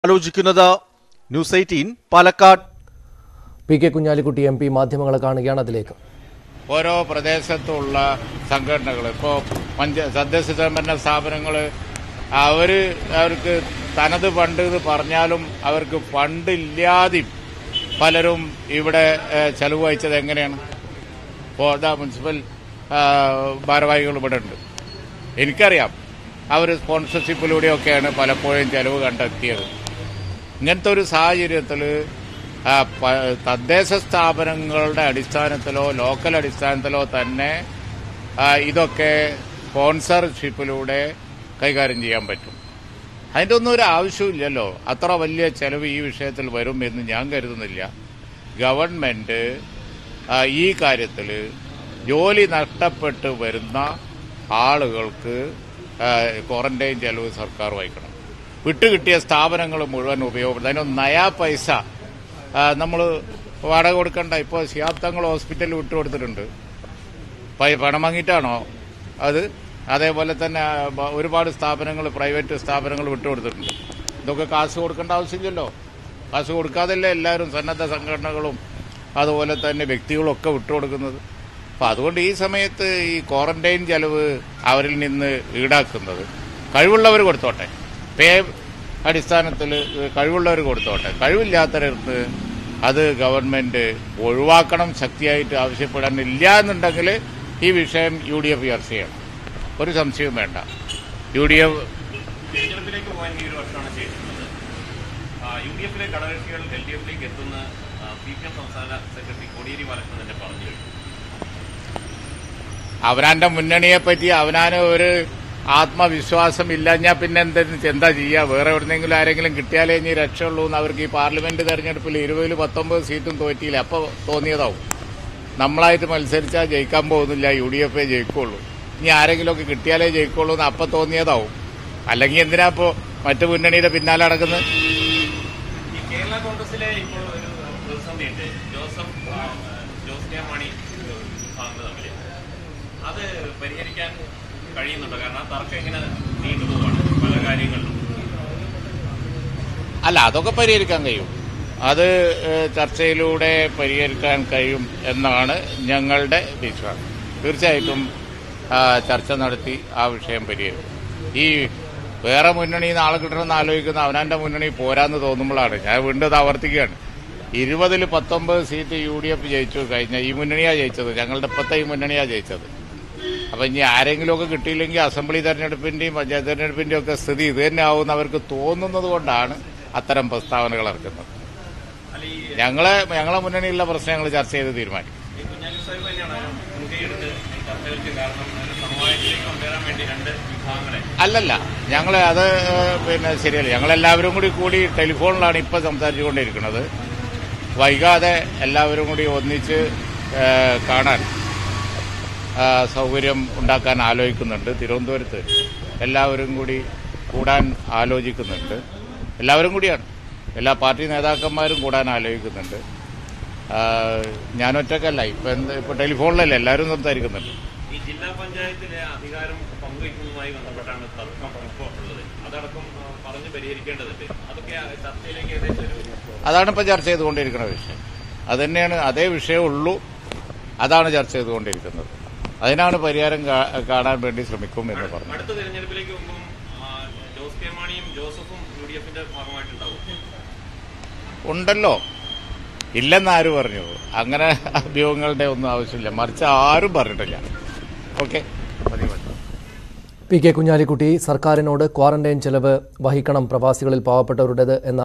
ആലോചിക്കുന്നത് News eighteen Palakkad P K Kunhalikutty M P മാധ്യമങ്ങളെ കാണുകയാണ് അതിലേക്ക് ഓരോ പ്രദേശത്തുള്ള സംഘടനകൾ ഇപ്പോൾ പഞ്ച തദ്ദേശ സ്വയംഭരണ സ്ഥാപനങ്ങൾ അവർ അവർക്ക് തനത് ഫണ്ട് എന്ന് പറഞ്ഞാലും അവർക്ക് ഫണ്ടില്ലാതെയും പലരും ഇവിടെ ഏഹ്, ചെലവ് വഹിച്ചത് എങ്ങനെയാണ് ഇപ്പോൾ ഇതാ മുനിസിപ്പൽ ആ, ഭാരവാഹികൾ ഇവിടെ ഉണ്ട് എനിക്കറിയാം അവർ സ്പോൺസർഷിപ്പിലൂടെയൊക്കെയാണ് പലപ്പോഴും ചെലവ് കണ്ടെത്തിയത് ഇങ്ങനത്തെ ഒരു സാഹചര്യത്തിൽ തദ്ദേശ സ്ഥാപനങ്ങളുടെ അടിസ്ഥാനത്തിലോ ലോക്കൽ അടിസ്ഥാനത്തിലോ തന്നെ ആ, ഇതൊക്കെ സ്പോൺസർഷിപ്പിലൂടെ കൈകാര്യം ചെയ്യാൻ പറ്റും അതിൻ്റെ ഒന്നും ഒരു ആവശ്യമില്ലല്ലോ അത്ര വലിയ ചെലവ് ഈ വിഷയത്തിൽ വരും എന്ന് ഞാൻ കരുതുന്നില്ല ഗവൺമെന്റ് ആ, ഈ കാര്യത്തിൽ ജോലി നഷ്ടപ്പെട്ട് വരുന്ന ആളുകൾക്ക് ക്വാറന്റൈൻ ചെലവ് സർക്കാർ വഹിക്കണം വിട്ടുകിട്ടിയ സ്ഥാപനങ്ങൾ മുഴുവൻ ഉപയോഗപ്പെടുത്തും അതിനൊന്നും നയാ പൈസ നമ്മൾ വാടക കൊടുക്കണ്ട ഇപ്പോൾ ശിയാബ്ദങ്ങൾ ഹോസ്പിറ്റലിൽ വിട്ടുകൊടുത്തിട്ടുണ്ട് പൈ- പണം വാങ്ങിയിട്ടാണോ അത് അതേപോലെ തന്നെ ആ, ബ- ഒരുപാട് സ്ഥാപനങ്ങൾ പ്രൈവറ്റ് സ്ഥാപനങ്ങൾ വിട്ടുകൊടുത്തിട്ടുണ്ട് ഇതൊക്കെ കാശ് കൊടുക്കേണ്ട ആവശ്യമില്ലല്ലോ കാശ് കൊടുക്കാതല്ലേ എല്ലാവരും സന്നദ്ധ സംഘടനകളും അതുപോലെ തന്നെ വ്യക്തികളും ഒക്കെ വിട്ടുകൊടുക്കുന്നത് അപ്പം അതുകൊണ്ട് ഈ സമയത്ത് ഈ ക്വാറന്റൈൻ ചെലവ് അവരിൽ നിന്ന് ഈടാക്കുന്നത് കഴിവുള്ളവർ കൊടുത്തോട്ടെ പേ അടിസ്ഥാനത്തിൽ കഴിവുള്ളവർ കൊടുത്തോട്ടെ കഴിവില്ലാത്തവർക്ക് അത് ഗവൺമെന്റ് ഒഴിവാക്കണം ശക്തിയായിട്ട് ആവശ്യപ്പെടാനില്ല എന്നുണ്ടെങ്കിൽ ഈ വിഷയം യു ഡി എഫ് ചർച്ച ചെയ്യണം ഒരു സംശയവും വേണ്ട യു ഡി എഫ് തിരഞ്ഞെടുപ്പിലേക്ക് പോകാൻ ഈ ഒരു വർഷമാണ് ചെയ്തിട്ടുള്ളത് യു ഡി എഫിലെ ഘടകകക്ഷികൾ എൽ ഡി എഫിലേക്ക് എത്തുന്ന സി പി എം സംസ്ഥാന സെക്രട്ടറി കോടിയേരി ബാലകൃഷ്ണൻ തന്നെ പറഞ്ഞു കഴിഞ്ഞു അവനാന്റെ മുന്നണിയെ പറ്റി അവനാന് ഒരു ആത്മവിശ്വാസം ഇല്ലഞ്ഞാൽ പിന്നെ എന്താ എന്താ ചെയ്യുക വേറെ എവിടെന്നെങ്കിലും ആരെങ്കിലും കിട്ടിയാലേ ഇനി രക്ഷയുള്ളൂ എന്ന് അവർക്ക് ഈ പാർലമെന്റ് തെരഞ്ഞെടുപ്പിൽ ഇരുപതിൽ പത്തൊമ്പത് സീറ്റും തോറ്റിയില്ല അപ്പോൾ തോന്നിയതാവും നമ്മളായിട്ട് മത്സരിച്ചാൽ ജയിക്കാൻ പോകുന്നില്ല യു ഡി എഫേ ജയിക്കുള്ളൂ ഇനി ആരെങ്കിലുമൊക്കെ കിട്ടിയാലേ ജയിക്കുള്ളൂ എന്ന് അപ്പം തോന്നിയതാവും അല്ലെങ്കിൽ എന്തിനാ ഇപ്പോൾ മറ്റു മുന്നണിയുടെ പിന്നാലെ നടക്കുന്നത് ഈ കേരള കോൺഗ്രസിലെ ഇപ്പോൾ ഒരു പ്രതിസന്ധിയുണ്ട് ജോസഫ് ആ, ജോസ് കെ മാണി വിഭാഗങ്ങൾ തമ്മിൽ അത് പരിഹരിക്കാൻ കഴിയുന്നുണ്ടോ കാരണം ആ തർക്കം ഇങ്ങനെ നീണ്ടുപോവാണ് പല കാര്യങ്ങളിലും അല്ല അതൊക്കെ പരിഹരിക്കാൻ കഴിയും അത് ഏഹ്, ചർച്ചയിലൂടെ പരിഹരിക്കാൻ കഴിയും എന്നാണ് ഞങ്ങളുടെ വിശ്വാസം തീർച്ചയായിട്ടും ആ, ചർച്ച നടത്തി ആ വിഷയം പരിഹരിക്കും ഈ വേറെ മുന്നണി നാളെ കിട്ടണമെന്ന് ആലോചിക്കുന്ന അവനാന്റെ മുന്നണി പോരാന്ന് തോന്നുമ്പോഴാണ് ഞാൻ വീണ്ടും ഇത് ആവർത്തിക്കുകയാണ് ഇരുപതിൽ പത്തൊമ്പത് സീറ്റ് യു ഡി എഫ് ജയിച്ചു കഴിഞ്ഞ ഈ മുന്നണിയാണ് ജയിച്ചത് ഞങ്ങളുടെ ഇപ്പോഴത്തെ ഈ മുന്നണിയാണ് ജയിച്ചത് അപ്പൊ ഇനി ആരെങ്കിലുമൊക്കെ കിട്ടിയില്ലെങ്കിൽ അസംബ്ലി തെരഞ്ഞെടുപ്പിന്റെയും പഞ്ചായത്ത് തെരഞ്ഞെടുപ്പിന്റെയും ഒക്കെ സ്ഥിതി ഇത് തന്നെ ആവുമെന്ന് അവർക്ക് തോന്നുന്നത് കൊണ്ടാണ് അത്തരം പ്രസ്താവനകൾ ഇറക്കുന്നത് അല്ല ഈ ഞങ്ങളെ ഞങ്ങളെ മുന്നണിയിലുള്ള പ്രശ്നങ്ങൾ ചർച്ച ചെയ്ത് തീരുമാനിക്കും ഈ കുഞ്ഞാലി സാഹിബ് തന്നെയാണ് മുൻകൈയെടുത്ത് ഈ ചർച്ചകൾക്ക് കാരണം ഒരു സമവായത്തിലേക്ക് കൊണ്ടുവരാൻ വേണ്ടി രണ്ട് വിഭാഗങ്ങളെ അല്ലല്ല ഞങ്ങൾ അത് ഏഹ്, പിന്നെ ശരിയല്ല ഞങ്ങളെല്ലാവരും കൂടി കൂടി ടെലിഫോണിലാണ് ഇപ്പൊ സംസാരിച്ചുകൊണ്ടിരിക്കുന്നത് വൈകാതെ എല്ലാവരും കൂടി ഒന്നിച്ച് ഏഹ്, കാണാൻ ആ, സൗകര്യം ഉണ്ടാക്കാൻ ആലോചിക്കുന്നുണ്ട് തിരുവനന്തപുരത്ത് എല്ലാവരും കൂടി കൂടാൻ ആലോചിക്കുന്നുണ്ട് എല്ലാവരും കൂടിയാണ് എല്ലാ പാർട്ടി നേതാക്കന്മാരും കൂടാൻ ആലോചിക്കുന്നുണ്ട് ആ, ഞാൻ ഒറ്റക്കല്ല ഇപ്പൊ എന്ത് ഇപ്പൊ ടെലിഫോണിലല്ലേ എല്ലാവരും സംസാരിക്കുന്നുണ്ട് ഈ ജില്ലാ പഞ്ചായത്തിലെ അധികാരം പങ്കുവയ്ക്കുന്നതുമായി ബന്ധപ്പെട്ടാണ് തർക്കം ഇപ്പോൾ ഉള്ളത് അതടക്കം ആ, പറഞ്ഞ് പരിഹരിക്കേണ്ടതുണ്ട് അതൊക്കെ ആ ചർച്ചയിലേക്ക് ഏകദേശം ഒരു അതാണ് ഇപ്പം ചർച്ച ചെയ്തുകൊണ്ടിരിക്കുന്ന വിഷയം അതുതന്നെയാണ് അതേ വിഷയമുള്ളൂ അതാണ് ചർച്ച ചെയ്തുകൊണ്ടിരിക്കുന്നത് അതിനാണ് പരിഹാരം കാ- കാണാൻ വേണ്ടി ശ്രമിക്കും എന്ന് പറഞ്ഞു അടുത്ത തെരഞ്ഞെടുപ്പിലേക്ക് മുമ്പും ആ, ജോസ് കെ മാണിയും ജോസഫും യു ഡി എഫിന്റെ ഭാഗമായിട്ടുണ്ടാവും ഉണ്ടല്ലോ ഇല്ലെന്ന് ആര് പറഞ്ഞു അങ്ങനെ അഭ്യൂഹങ്ങളുടെ ഒന്നും ആവശ്യമില്ല മറിച്ച് ആരും പറഞ്ഞിട്ടില്ല ഓക്കെ മതി മതി പി കെ കുഞ്ഞാലിക്കുട്ടി സർക്കാരിനോട് ക്വാറന്റൈൻ ചെലവ് വഹിക്കണം പ്രവാസികളിൽ പാവപ്പെട്ടവരുടേത് എന്ന